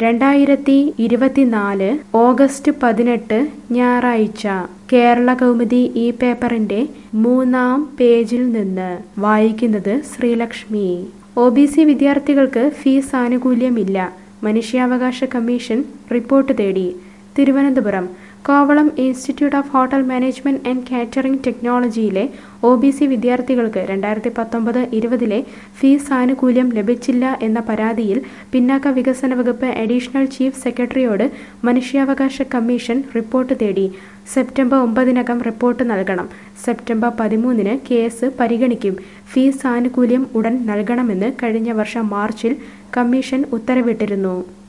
രണ്ടായിരത്തി ഇരുപത്തിനാല് ഓഗസ്റ്റ് പതിനെട്ട് ഞായറാഴ്ച കേരള കൗമുദി ഈ പേപ്പറിന്റെ മൂന്നാം പേജിൽ നിന്ന് വായിക്കുന്നത് ശ്രീലക്ഷ്മി ഒ ബി സി വിദ്യാർത്ഥികൾക്ക് ഫീസ് ആനുകൂല്യമില്ല മനുഷ്യാവകാശ കമ്മീഷൻ റിപ്പോർട്ട് തേടി Thiruvananthapuram Kovalam institute of hotel management and catering ടെക്നോളജിയിലെ ഒ ബി സി വിദ്യാർത്ഥികൾക്ക് രണ്ടായിരത്തി പത്തൊമ്പത് ഇരുപതിലെ ഫീസ് ആനുകൂല്യം ലഭിച്ചില്ല എന്ന പരാതിയിൽ പിന്നാക്ക വികസന വകുപ്പ് അഡീഷണൽ ചീഫ് സെക്രട്ടറിയോട് മനുഷ്യാവകാശ കമ്മീഷൻ റിപ്പോർട്ട് തേടി സെപ്റ്റംബർ ഒമ്പതിനകം റിപ്പോർട്ട് നൽകണം സെപ്റ്റംബർ പതിമൂന്നിന് കേസ് പരിഗണിക്കും ഫീസ് ആനുകൂല്യം ഉടൻ നൽകണമെന്ന് കഴിഞ്ഞ വർഷം മാർച്ചിൽ കമ്മീഷൻ ഉത്തരവിട്ടിരുന്നു